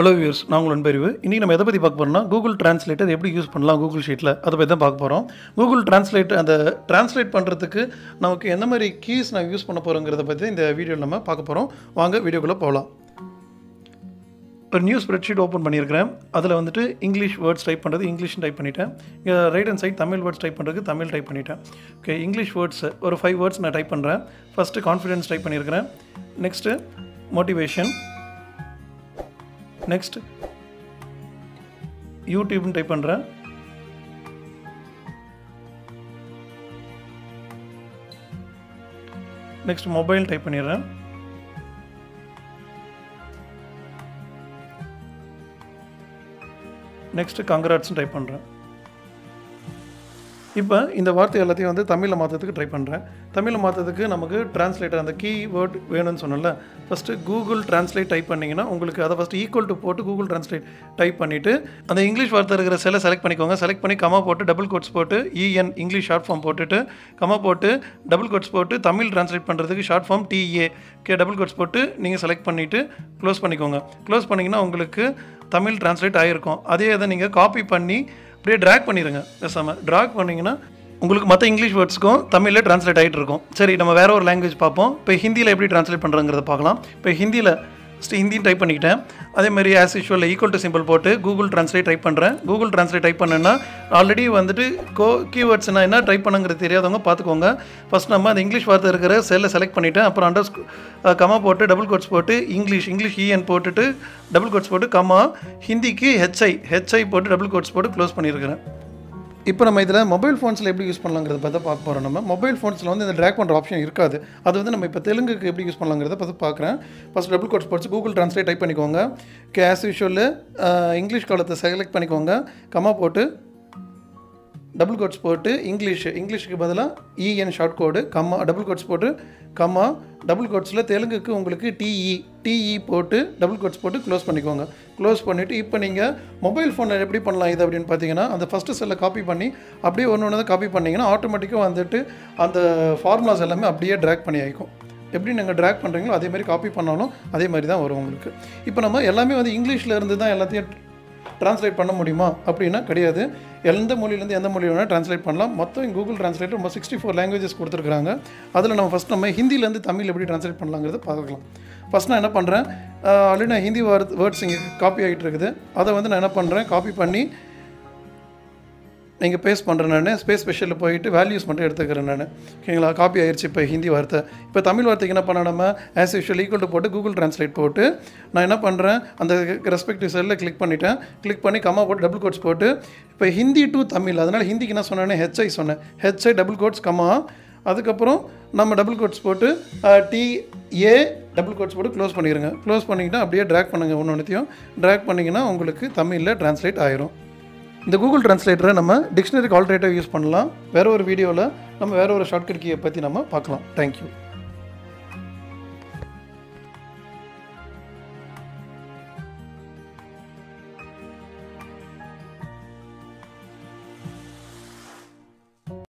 hello viewers நான் உங்கள் நண்பறிவு இன்றைக்கி நம்ம எதை பற்றி பார்க்க போகிறோம்னா கூகுள் டிரான்ஸ்லேட்டர் எப்படி யூஸ் பண்ணலாம் கூகுள் ஷீட்டில் அதை பற்றி தான் பார்க்க போகிறோம் கூகுள் டிரான்ஸ்லேட் அந்த டிரான்ஸ்லேட் பண்ணுறதுக்கு நமக்கு எந்த மாதிரி கீஸ் நான் யூஸ் பண்ண போகிறோங்கிறத பற்றி இந்த வீடியோவில் நம்ம பார்க்க போகிறோம் வாங்க வீடியோக்குள்ளே போகலாம் ஒரு நியூ ஸ்ப்ரெட்ஷீட் ஓப்பன் பண்ணியிருக்கிறேன் அதில் வந்துட்டு இங்கிலீஷ் வேர்ட்ஸ் டைப் பண்ணுறது இங்கிலீஷ் டைப் பண்ணிட்டேன் இங்கே right hand side Tamil words type பண்ணுறதுக்கு தமிழ் டைப் பண்ணிட்டேன் ஓகே இங்கிலீஷ் வேர்ட்ஸ் ஒரு ஃபைவ் வேர்ட்ஸ் நான் டைப் பண்ணுறேன் ஃபஸ்ட்டு கான்ஃபிடென்ஸ் டைப் பண்ணியிருக்கிறேன் நெக்ஸ்ட்டு மோட்டிவேஷன் நெக்ஸ்ட் யூடியூப்னு டைப் பண்ணுறேன் நெக்ஸ்ட் மொபைல் டைப் பண்ணிடுறேன் நெக்ஸ்ட்டு கங்க்ராட்ஸ்னு டைப் பண்ணுறேன் இப்போ இந்த வார்த்தை எல்லாத்தையும் வந்து தமிழில் மாற்றுறதுக்கு ட்ரை பண்ணுறேன் தமிழில் மாற்றுறதுக்கு நமக்கு டிரான்ஸ்லேட்டர் அந்த கீ வேர்ட் வேணும்னு சொன்னல ஃபஸ்ட்டு கூகுள் டிரான்ஸ்லேட் டைப் பண்ணிங்கன்னா உங்களுக்கு அதை ஃபஸ்ட்டு ஈக்குவல் டு போட்டு கூகுள் டிரான்ஸ்லேட் டைப் பண்ணிவிட்டு அந்த இங்கிலீஷ் வார்த்தை இருக்கிற செல்லை செலக்ட் பண்ணிக்கோங்க செலக்ட் பண்ணி கமா போட்டு டபுள் கோட்ஸ் போட்டு இஎன் இங்கிலீஷ் ஷார்ட் ஃபார்ம் போட்டுட்டு கமா போட்டு டபுள் கோட்ஸ் போட்டு தமிழ் டிரான்ஸ்லேட் பண்ணுறதுக்கு ஷார்ட் ஃபார்ம் டிஏ கே டபுள் கோட்ஸ் போட்டு நீங்கள் செலக்ட் பண்ணிவிட்டு க்ளோஸ் பண்ணிக்கோங்க க்ளோஸ் பண்ணிங்கன்னா உங்களுக்கு தமிழ் டிரான்ஸ்லேட் ஆகிருக்கும் அதே இதை நீங்கள் காப்பி பண்ணி அப்படியே ட்ராக் பண்ணிடுங்க பேசாமல் ட்ராக் பண்ணிங்கன்னா உங்களுக்கு மற்ற இங்கிலீஷ் வேர்ட்ஸ்க்கும் தமிழில் ட்ரான்ஸ்லேட் ஆகிட்டு இருக்கும் சரி நம்ம வேறு ஒரு லாங்குவேஜ் பார்ப்போம் இப்போ ஹிந்தியில் எப்படி ட்ரான்ஸ்லேட் பண்ணுறங்கிறத பார்க்கலாம் இப்போ ஹிந்தியில் ஃபஸ்ட்டு ஹிந்தியும் டைப் பண்ணிக்கிட்டேன் அதே மாதிரி as usual equal to simple போட்டு கூகுள் ட்ரான்ஸ்லேட் டைப் பண்ணுறேன் கூகுள் ட்ரான்ஸ்லேட் டைப் பண்ணேன்னா ஆல்ரெடி வந்துட்டு கோ கீவேர்ட்ஸ்னால் என்ன டைப் பண்ணுங்கிறது தெரியாதவங்க பார்த்துக்கோங்க ஃபஸ்ட் நம்ம அந்த இங்கிலீஷ் வார்த்தை இருக்கிற செல்லை செலக்ட் பண்ணிவிட்டேன் அப்புறம் அண்டர் கமா போட்டு டபுள் கோட்ஸ் போட்டு இங்கிலீஷ் இங்கிலீஷ் இஎன் போட்டுட்டு டபுள் கோட்ஸ் போட்டு கமா ஹிந்திக்கு ஹெச்ஐ ஹெச்ஐ போட்டு டபுள் கோட்ஸ் போட்டு க்ளோஸ் பண்ணியிருக்கிறேன் இப்போ நம்ம இதில் மொபைல் ஃபோன்ஸில் எப்படி யூஸ் பண்ணலாங்கிறத பார்த்தா பார்க்க போகிறோம் நம்ம மொபைல் ஃபோன்ஸில் வந்து இந்த ட்ராக் பண்ணுற ஆப்ஷன் இருக்காது அது வந்து நம்ம இப்போ தெலுங்குக்கு எப்படி யூஸ் பண்ணலாங்கிறத பார்த்து பார்க்குறேன் ஃபஸ்ட் டபுள் கோட்ஸ் போட்டு கூகுள் ட்ரான்ஸ்லேட் டைப் பண்ணிக்கோங்க கே ஆஸ் யூஷுவல் இங்கிலீஷ் காலத்தை செலக்ட் பண்ணிக்கோங்க கமா போட்டு டபுள் கோட்ஸ் போட்டு இங்கிலீஷ் இங்கிலீஷுக்கு பதிலாக E N short code comma double quotes போட்டு கம்மா டபுள் கோட்ஸில் தெலுங்குக்கு உங்களுக்கு டிஇ டிஇ போட்டு டபுள் கோட்ஸ் போட்டு க்ளோஸ் பண்ணிக்கோங்க க்ளோஸ் பண்ணிவிட்டு இப்போ நீங்கள் மொபைல் ஃபோனில் எப்படி பண்ணலாம் இது அப்படின்னு பார்த்தீங்கன்னா அந்த ஃபஸ்ட்டு செல்லை காப்பி பண்ணி அப்படியே ஒன்று ஒன்று தான் காப்பி பண்ணிங்கன்னா ஆட்டோமேட்டிக்காக வந்துட்டு அந்த ஃபார்முலாஸ் எல்லாமே அப்படியே ட்ராக் பண்ணி ஆகிக்கும் எப்படி நீங்கள் ட்ராக் பண்ணுறீங்களோ அதே மாதிரி காப்பி பண்ணாலும் அதே மாதிரி தான் வரும் உங்களுக்கு இப்போ நம்ம எல்லாமே வந்து இங்கிலீஷில் இருந்து தான் எல்லாத்தையும் ட்ரான்ஸ்லேட் பண்ண முடியுமா அப்படின்னா கிடையாது எந்த மொழியிலேருந்து எந்த மொழி வேணால் ட்ரான்ஸ்லேட் பண்ணலாம் மொத்தம் கூகுள் ட்ரான்ஸ்லேட்டர் நம்ம சிக்ஸ்டி ஃபோர் லாங்குவேஜஸ் கொடுத்துருக்காங்க அதில் நம்ம ஃபஸ்ட் நம்ம ஹிந்திலேருந்து தமிழ் எப்படி ட்ரான்ஸ்லேட் பண்ணலாங்கிறத பார்க்கலாம் ஃபஸ்ட் நான் என்ன பண்ணுறேன் ஆல்ரெடி நான் ஹிந்தி வேர்ட் வேர்ட்ஸ் இங்கே காப்பி ஆகிட்டு இருக்குது அதை வந்து நான் என்ன பண்ணுறேன் காப்பி பண்ணி நீங்கள் பேஸ்ட் பண்ணுறேன் நான் ஸ்பேஸ் ஸ்பெஷலில் போயிட்டு வேல்யூஸ் மட்டும் எடுத்துக்கிறேன் நான் ஓகேங்களா காப்பி ஆயிடுச்சு இப்போ ஹிந்தி வார்த்தை இப்போ தமிழ் வார்த்தைக்கு என்ன பண்ண நம்ம ஆஸ் யூஷுவல் ஈக்குவல் டு போட்டு கூகுள் ட்ரான்ஸ்லேட் போட்டு நான் என்ன பண்ணுறேன் அந்த ரெஸ்பெக்டிவ் செல்லில் கிளிக் பண்ணிட்டேன் கிளிக் பண்ணி கம்மா போட்டு டபுள் கோட்ஸ் போட்டு இப்போ ஹிந்தி டு தமிழ் அதனால் ஹிந்திக்கு என்ன சொன்னேன்னு ஹெச்ஐ சொன்னேன் ஹெச்ஐ டபுள் கோட்ஸ் கம்மா அதுக்கப்புறம் நம்ம டபுள் கோட்ஸ் போட்டு டி ஏ டபுள் கோட்ஸ் போட்டு க்ளோஸ் பண்ணிடுங்க க்ளோஸ் பண்ணிக்கிட்டா அப்படியே ட்ராக் பண்ணுங்கள் ஒன்று ஒன்றுத்தையும் ட்ராக் பண்ணிங்கன்னா உங்களுக்கு தமிழில் ட்ரான்ஸ்லேட் ஆயிரும் இந்த கூகுள் ட்ரான்ஸ்லேட்டரை நம்ம டிக்ஷனரிக்கு ஆல்டர்னேட்டிவ் யூஸ் பண்ணலாம் வேறு ஒரு வீடியோவில் நம்ம வேறு ஒரு ஷார்ட்கட் கீயை பற்றி நம்ம பார்க்கலாம் தேங்க்யூ